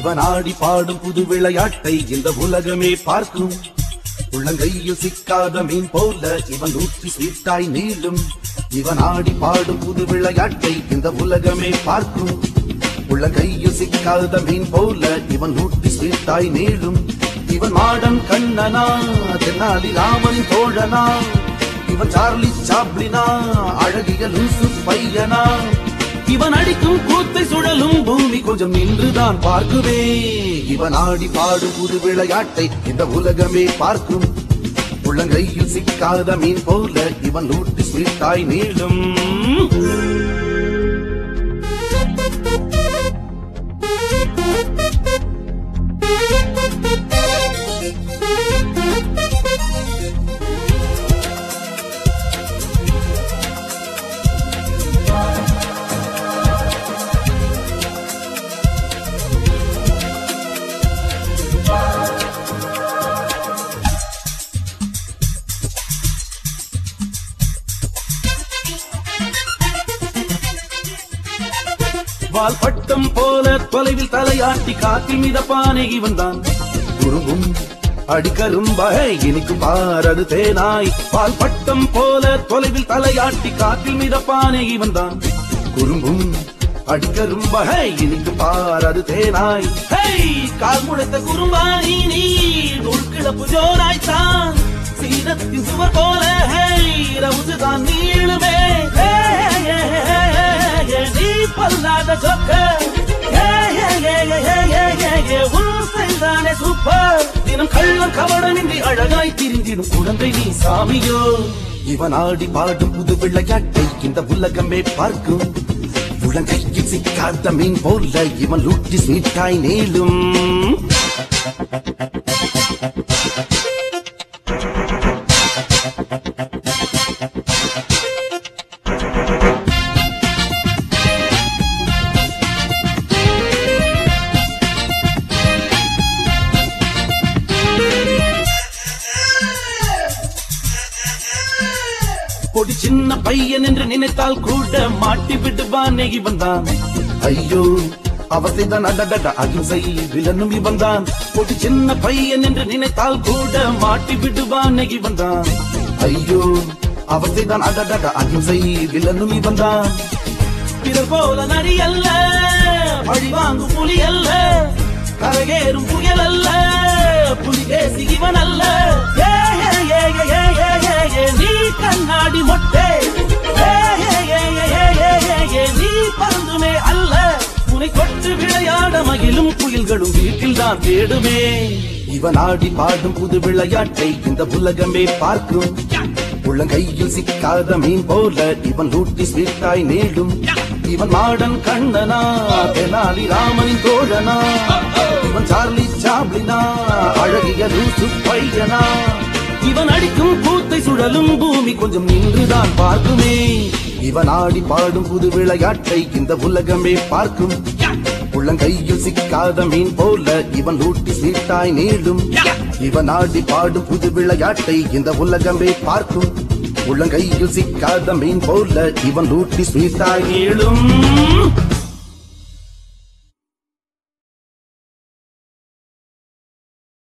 இவன் ஆடி பாடும் புது விளையாட்டை இந்த உலகமே பார்க்கும் உள்ளங்கையில் சிக்காத மீன் போல இவன் ஊற்றி சீட்டாய் நீளும் இவன் ஆடி பாடும் புது விளையாட்டை இந்த உலகமே பார்க்கும் உள்ளங்கையில் சிக்காத மீன் போல இவன் ஊற்றி சீட்டாய் நீளும் இவன் மாடன் கண்ணனா தென்னாலி ராமன் தோழனா இவன் சார்லி சாப்ளினா அழகிய லூசு பையனா இவன் அடிக்கும் கூத்தை சுழலும் பூமி கொஞ்சம் நின்றுதான் பார்க்குவே இவன் ஆடி பாடும் புது விளையாட்டை இந்த உலகமே பார்க்கும் உள்ளங்கையில் சிக்காத மீன் போல இவன் ஊட்டி ஸ்வீட்டாய் நீளும் வால் பட்டம் போல தொலைவில் தலையாட்டி காத்தில் மிதப்பானே இவன் தான் குறும்பும் அடிக்கரும்பாய் இனிக்கும் பாரது தேனாய் பால் பட்டம் போல தொலைவில் தலையாட்டி காத்தில் மிதப்பானே இவன் தான் குறும்பும் அடிக்கரும்பாய் இனிக்கும் பாரது தேனாய் ஹேய் கால் முளைத்த குறும்பானி நீ உள்கிழப்பு ஜோராய்த்தான் சீரத்தின் சுவர் போல ஹேய் ரவுசுதான் நீளுமே ஹே, ஹே, ஹே, ஹே, ஹே, நீ பல்லாத சொக்க ஹே, ஹே, ஹே, ஹே, ஹே, ஹே, ஹே, ஹே, உன் செய்தானே சூப்பர் தினம் கள்ளம் கவனமின்றி அழகாய் திரிந்திடும் குழந்தை நீ சாமியோ இவன் ஆடி பாடும் புது விளையாட்டை இந்த உலகமே பார்க்கும் உலகையில் சிக்காத மீன் போல இவன் லூட்டி ஸ்வீட்டாய் நீளும் பொடி சின்ன பையன் என்று நினைத்தால் கூட மாட்டி விடுவானே இவன் தான் ஐயோ அவத்தை தான் அடடட அகிம்சை விலனும் இவன் தான் பொடி சின்ன பையன் என்று நினைத்தால் கூட மாட்டி விடுவானே இவன் தான் ஐயோ அவத்தை தான் அடடட அகிம்சை விலனும் இவன் தான் பிறர் போல நரி அல்ல பழி வாங்கும் புலி அல்ல கரையேறும் புயல் அல்ல புலி பேசி இவன் அல்ல ஏ, ஏ, ஏ, ஏ, ஏ, ஏ, ஏ, ஏ, நீ கண்ணாடி மொட்டை ஏ, ஏ, ஏ, ஏ, ஏ, ஏ, ஏ, ஏ, நீ பறந்துமே அல்ல உனை கொட்டு விளையாட மகிழும் புயல்களும் வீட்டில் தான் தேடுமே இவன் ஆடி பாடும் புது விளையாட்டை இந்த உலகமே பார்க்கும் உள்ளங்கையில் சிக்காத மீன் போல இவன் லூட்டி ஸ்வீட்டாய் நீளும் இவன் மாடன் கண்ணனா தெனாலி ராமனின் தோழனா இவன் சார்லி சாப்ளினா அழகிய லூசு பையனா இவன் அடிக்கும் கூத்தை சுழலும் பூமி கொஞ்சம் நின்றுதான் பார்க்குமே இவன் ஆடி பாடும் புது விளையாட்டை இந்த உலகமே பார்க்கும் உள்ளங்கையில் சிக்காத மீன் போல இவன் ஊட்டி சீட்டாய் நீளும் இவன் ஆடி பாடும் புது விளையாட்டை இந்த உலகமே பார்க்கும் உள்ளங்கையில் சிக்காத மீன் போல இவன் ஊட்டி சீட்டாய் நீளும்